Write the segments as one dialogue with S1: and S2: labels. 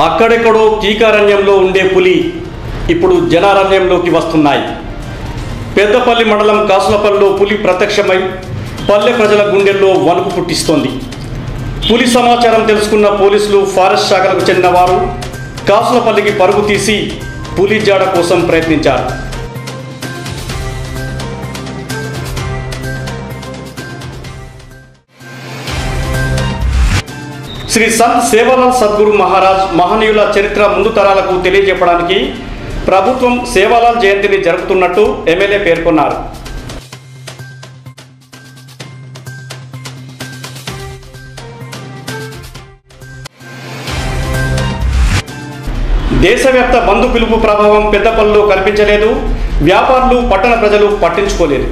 S1: అక్కడెక్కడో కీకారణ్యంలో ఉండే పులి ఇప్పుడు జనారణ్యంలోకి వస్తున్నాయి పెద్దపల్లి మండలం కాసులపల్లిలో పులి ప్రత్యక్షమై పల్లె ప్రజల గుండెల్లో వణుకు పుట్టిస్తోంది పులి సమాచారం తెలుసుకున్న పోలీసులు ఫారెస్ట్ శాఖలకు చెందిన వారు కాసులపల్లికి పరుగు తీసి పులి జాడ కోసం ప్రయత్నించారు శ్రీ సంత్ సేవాలాల్ సద్గురు మహారాజ్ మహనీయుల చరిత్ర ముందు తరాలకు తెలియజెప్పడానికి ప్రభుత్వం సేవాలాల్ జయంతిని జరుపుతున్నట్టు ఎమ్మెల్యే పేర్కొన్నారు దేశవ్యాప్త బంధు పిలుపు ప్రభావం పెద్దపల్లిలో కనిపించలేదు వ్యాపారులు పట్టణ ప్రజలు పట్టించుకోలేదు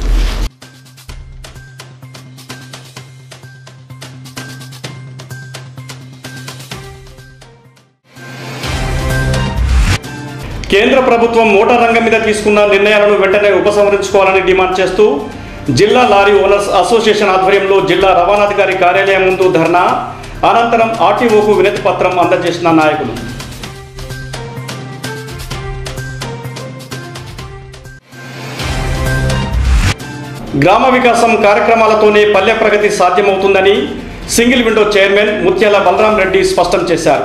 S1: కేంద్ర ప్రభుత్వం మోటార్ రంగం మీద తీసుకున్న నిర్ణయాలను వెంటనే ఉపసంహరించుకోవాలని డిమాండ్ చేస్తూ జిల్లా లారీ ఓనర్స్ అసోసియేషన్ ఆధ్వర్యంలో జిల్లా రవాణాధికారి కార్యాలయం ముందు ధర్నా అనంతరం ఆర్టీఓకు వినతి పత్రం అందజేసిన నాయకులు గ్రామ వికాసం కార్యక్రమాలతోనే పల్లె ప్రగతి సాధ్యమవుతుందని సింగిల్ విండో చైర్మన్ ముత్యాల బలరాం రెడ్డి స్పష్టం చేశారు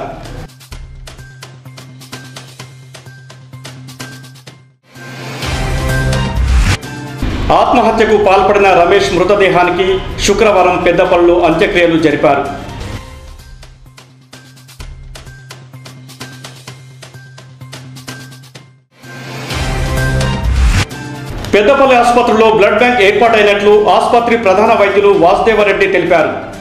S1: ఆత్మహత్యకు పాల్పడిన రమేష్ మృతదేహానికి శుక్రవారం పెద్దపల్లిలో అంత్యక్రియలు జరిపారు పెద్దపల్లి ఆసుపత్రిలో బ్లడ్ బ్యాంక్ ఏర్పాటైనట్లు ఆసుపత్రి ప్రధాన వైద్యులు వాసుదేవరెడ్డి తెలిపారు